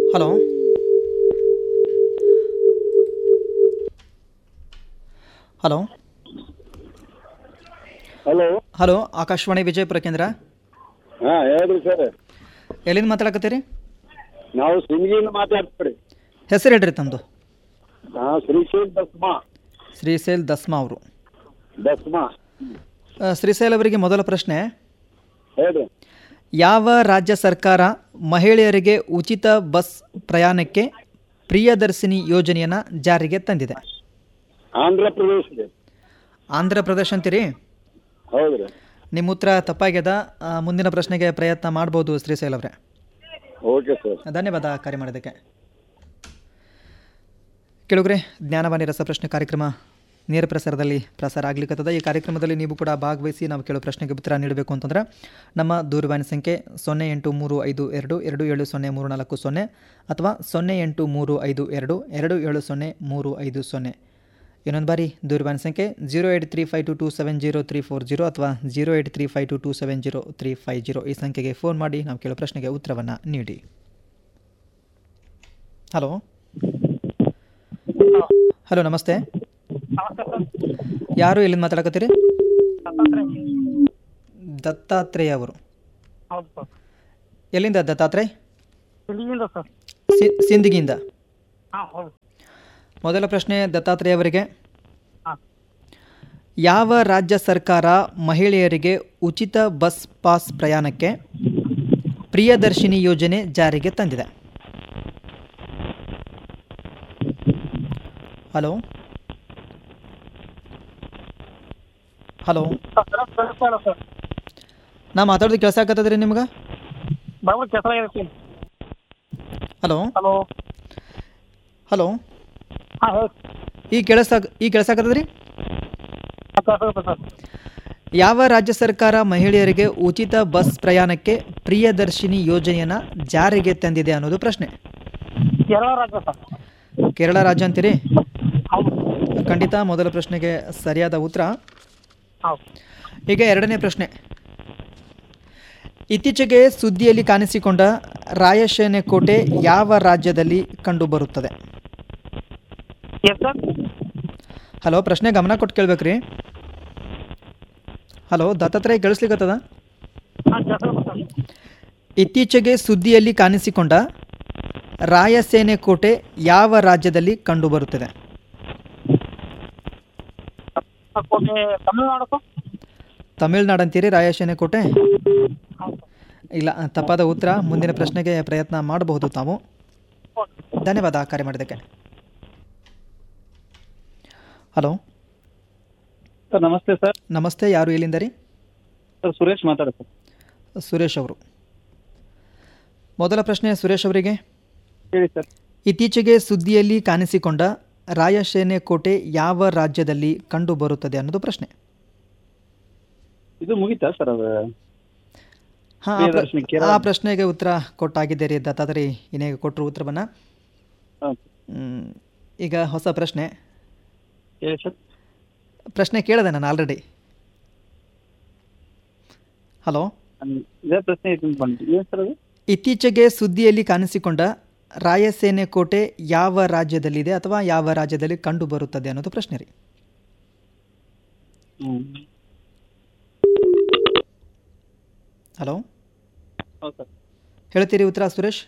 Hello hello hello hello Akashvani Vijayapura ಕೇಂದ್ರ ಹಾ ಹೇಳ್ರಿ ಸರ್ ಎಲ್ಲಿಂದ ಮಾತಾಡಕತ್ತೀರಿ ನಾವು ಸಿಂಗಿಯಿಂದ ಮಾತಾಡ್ತೀವಿ ಹೆಸರು ಹೇಳ್ರಿ ತಮ್ಮದು ಹಾ ಶ್ರೀಶೈಲ್ ದಸ್ಮಾ ಶ್ರೀಶೈಲ್ ದಸ್ಮಾ ಅವರು ದಸ್ಮಾ ಶ್ರೀಶೈಲ್ ಅವರಿಗೆ ಮೊದಲ ಪ್ರಶ್ನೆ ಹೇಳ್ರಿ ಯಾವ ರಾಜ್ಯ ಸರ್ಕಾರ ಮಹಿಳೆಯರಿಗೆ ಉಚಿತ ಬಸ್ ಪ್ರಯಾಣಕ್ಕೆ ಪ್ರಿಯದರ್ಶಿನಿ ಯೋಜನೆಯನ್ನು ಜಾರಿಗೆ ತಂದಿದೆ ಆಂಧ್ರ ಪ್ರದೇಶದ ಆಂಧ್ರ ಪ್ರದೇಶ ಅಂತೀರಿ ಹೌದ್ರಿ ನಿಮ್ಮ ಉತ್ತರ ತಪ್ಪಾಗ್ಯದ ಆ, ಮುಂದಿನ ಪ್ರಶ್ನೆಗೆ ಪ್ರಯತ್ನ ಮಾಡ್ಬೋದು ಶ್ರೀಶೈಲ್ ಅವರೇ ಓಕೆ ಸರ್ ಧನ್ಯವಾದ ಕಾರ್ಯ ಮಾಡೋದಕ್ಕೆ ಕೆಳಗ್ರೆ ಜ್ಞಾನವಾಣಿ ರಸಪ್ರಶ್ನೆ ಕಾರ್ಯಕ್ರಮ ನೇರ ಪ್ರಸಾರದಲ್ಲಿ ಪ್ರಸಾರ ಆಗ್ಲಿಕ್ಕತ್ತದ ಈ ಕಾರ್ಯಕ್ರಮದಲ್ಲಿ ನೀವು ಕೂಡ ಭಾಗವಹಿಸಿ ನಾವು ಕೇಳೋ ಪ್ರಶ್ನೆಗೆ ಉತ್ತರ ನೀಡಬೇಕು ಅಂತಂದ್ರೆ ನಮ್ಮ ದೂರವಾಣಿ ಸಂಖ್ಯೆ ಸೊನ್ನೆ ಎಂಟು ಮೂರು ಐದು ಎರಡು ಎರಡು ಏಳು ಸೊನ್ನೆ ಮೂರು ನಾಲ್ಕು ಸೊನ್ನೆ ಅಥವಾ ಸೊನ್ನೆ ಎಂಟು ಮೂರು ಐದು ಎರಡು ಎರಡು ಏಳು ಸೊನ್ನೆ ಮೂರು ಐದು ಸೊನ್ನೆ ಇನ್ನೊಂದು ಬಾರಿ ದೂರವಾಣಿ ಸಂಖ್ಯೆ zero eight three five two two seven zero three four zero ಅಥವಾ zero eight three five two two seven zero three five zero ಈ ಸಂಖ್ಯೆಗೆ ಫೋನ್ ಮಾಡಿ ನಾವು ಕೇಳೋ ಪ್ರಶ್ನೆಗೆ ಉತ್ತರವನ್ನು ನೀಡಿ ಹಲೋ ಹಲೋ ನಮಸ್ತೆ ಯಾರು ಎಲ್ಲಿಂದ ಮಾತಾಡಕತ್ತೀರಿ ದತ್ತಾತ್ರೇಯ ಅವರು ಹೌದು ಸರ್ ಎಲ್ಲಿಂದ ದತ್ತಾತ್ರೇಯ ಇಲ್ಲಿಂದ ಸರ್ ಸಿ ಸಿಂದಗಿಯಿಂದ ಹಾಂ ಹೌದು ಮೊದಲ ಪ್ರಶ್ನೆ ದತ್ತಾತ್ರೇಯ ಅವರಿಗೆ ಹಾಂ ಯಾವ ರಾಜ್ಯ ಸರ್ಕಾರ ಮಹಿಳೆಯರಿಗೆ ಉಚಿತ ಬಸ್ ಪಾಸ್ ಪ್ರಯಾಣಕ್ಕೆ ಪ್ರಿಯದರ್ಶಿನಿ ಯೋಜನೆ ಜಾರಿಗೆ ತಂದಿದೆ ಹಲೋ ಹಲೋ ಸರ್ ಕೇಳಿಸ್ತಾ ಇಲ್ಲ ಸರ್ ನಾ ಮಾತಾಡೋದು ಕೆಲಸ ಆಗತ್ತದ್ರಿ ನಿಮ್ಗೆ ಬರೋಬ್ಬರಿ ಕೆಲಸ ಆಗಿದೆ ಹಲೋ ಹಲೋ ಹಲೋ ಹಾಂ ಹೇಳಿ ಈ ಕೆಲಸ ಈ ಕೆಲಸ ಆಗತ್ತದ್ರಿ ಕೇಳಿಸುತ್ತೆ ಸರ್ ಯಾವ ರಾಜ್ಯ ಸರ್ಕಾರ ಮಹಿಳೆಯರಿಗೆ ಉಚಿತ ಬಸ್ ಪ್ರಯಾಣಕ್ಕೆ ಪ್ರಿಯದರ್ಶಿನಿ ಯೋಜನೆಯನ್ನು ಜಾರಿಗೆ ತಂದಿದೆ ಅನ್ನೋದು ಪ್ರಶ್ನೆ ಕೇರಳ ರಾಜ್ಯ ಸರ್ ಕೇರಳ ರಾಜ್ಯ ಅಂತೀರಿ ಹೌದು ಖಂಡಿತ ಮೊದಲ ಪ್ರಶ್ನೆಗೆ ಸರಿಯಾದ ಉತ್ತರ ಹೌದು ಈಗ ಎರಡನೇ ಪ್ರಶ್ನೆ ಇತ್ತೀಚೆಗೆ ಸುದ್ದಿಯಲ್ಲಿ ಕಾಣಿಸಿಕೊಂಡ ರಾಯಸೇನೆ ಕೋಟೆ ಯಾವ ರಾಜ್ಯದಲ್ಲಿ ಕಂಡುಬರುತ್ತದೆ ಎಸ್ ಸರ್ ಹಲೋ ಪ್ರಶ್ನೆ ಗಮನ ಕೊಟ್ಟು ಕೇಳ್ಬೇಕ್ರಿ ಹಲೋ ದತ್ತಾತ್ರೇಯ ಕೇಳಿಸ್ಲಿಕ್ಕತ್ತದ ಹಾಂ ಕೇಳಿಸುತ್ತೆ ಸರ್ ಇತ್ತೀಚೆಗೆ ಸುದ್ದಿಯಲ್ಲಿ ಕಾಣಿಸಿಕೊಂಡ ರಾಯಸೇನೆ ಕೋಟೆ ಯಾವ ರಾಜ್ಯದಲ್ಲಿ ಕಂಡುಬರುತ್ತದೆ ಸರ್, ಕೋಟೆ ತಮಿಳುನಾಡು ಸರ್ ತಮಿಳ್ನಾಡು ಅಂತೀರಿ ರಾಯಸೇನೆ ಕೋಟೆ ಹೌದು ಇಲ್ಲ ತಪ್ಪಾದ ಉತ್ತರ ಮುಂದಿನ ಪ್ರಶ್ನೆಗೆ ಪ್ರಯತ್ನ ಮಾಡಬಹುದು ತಾವು ಓಕೆ ಧನ್ಯವಾದ ಕಾರ್ಯ ಮಾಡಿದ್ದಕ್ಕೆ ಹಲೋ ಸರ್ ನಮಸ್ತೆ ಸರ್ ನಮಸ್ತೆ ಯಾರು ಎಲ್ಲಿಂದ ರೀ ಸರ್ ಸುರೇಶ್ ಮಾತಾಡ ಸರ್ ಸುರೇಶ್ ಅವರು ಮೊದಲ ಪ್ರಶ್ನೆ ಸುರೇಶ್ ಅವರಿಗೆ ಹೇಳಿ ಸರ್ ಇತ್ತೀಚೆಗೆ ಸುದ್ದಿಯಲ್ಲಿ ಕಾಣಿಸಿಕೊಂಡ ರಾಯಸೇನೆ ಕೋಟೆ ಯಾವ ರಾಜ್ಯದಲ್ಲಿ ಕಂಡುಬರುತ್ತದೆ ಅನ್ನೋದು ಪ್ರಶ್ನೆ ಇದು ಮುಗೀತಾ ಸರ್ ಅದು ಹಾಂ ಪ್ರಿಯದರ್ಶಿನಿ ಕೇರಳ. ಆ ಪ್ರಶ್ನೆಗೆ ಉತ್ತರ ಕೊಟ್ಟಾಗಿದ್ದೀರಿ ದತ್ತಾತ್ರಿ ಇನ್ನೇಗ ಕೊಟ್ಟರು ಉತ್ತರವನ್ನು ಹಾಂ ಈಗ ಹೊಸ ಪ್ರಶ್ನೆ ಹೇಳಿ ಸರ್ ಪ್ರಶ್ನೆ ಕೇಳಿದೆ ನಾನು ಆಲ್ರೆಡಿ ಹಲೋ ನನ್- ಇದೇ ಪ್ರಶ್ನೆ ಇದು ಬಂತು ಏನು ಸರ್ ಅದು ಇತ್ತೀಚೆಗೆ ಸುದ್ದಿಯಲ್ಲಿ ಕಾಣಿಸಿಕೊಂಡ ರಾಯಸೇನೆ ಕೋಟೆ ಯಾವ ರಾಜ್ಯದಲ್ಲಿದೆ ಅಥವಾ ಯಾವ ರಾಜ್ಯದಲ್ಲಿ ಕಂಡುಬರುತ್ತದೆ ಅನ್ನೋದು ಪ್ರಶ್ನೆ ರೀ ಹ್ಞೂ ಹಲೋ ಹೌದು ಸರ್ ಹೇಳ್ತೀರಿ ಉತ್ತರ ಸುರೇಶ್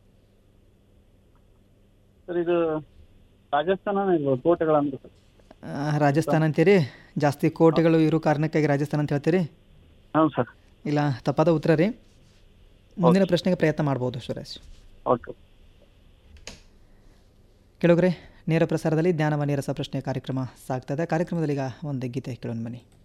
ಸರ್ ಇದು ರಾಜಸ್ಥಾನ ಇಲ್ವಾ ಕೋಟೆಗಳಂದ್ರೆ ಸರ್ ಆ, ರಾಜಸ್ಥಾನ ಅಂತೀರಿ ಜಾಸ್ತಿ ಕೋಟೆಗಳು ಇರೋ ಕಾರಣಕ್ಕಾಗಿ ರಾಜಸ್ಥಾನ ಅಂತ ಹೇಳ್ತೀರಿ ಹೌದು ಸರ್ ಇಲ್ಲ ತಪ್ಪಾದ ಉತ್ತರ ರೀ ಮುಂದಿನ ಪ್ರಶ್ನೆಗೆ ಪ್ರಯತ್ನ ಮಾಡ್ಬೋದು ಸುರೇಶ್ ಓಕೆ ಕೇಳುಗ್ರೆ ನೇರ ಪ್ರಸಾರದಲ್ಲಿ ಜ್ಞಾನವ ನೀರಸ ಪ್ರಶ್ನೆ ಕಾರ್ಯಕ್ರಮ ಸಾಗ್ತದೆ ಕಾರ್ಯಕ್ರಮದಲ್ಲಿ ಈಗ ಒಂದು ಗೀತೆ ಕೇಳೋಣ ಬನ್ನಿ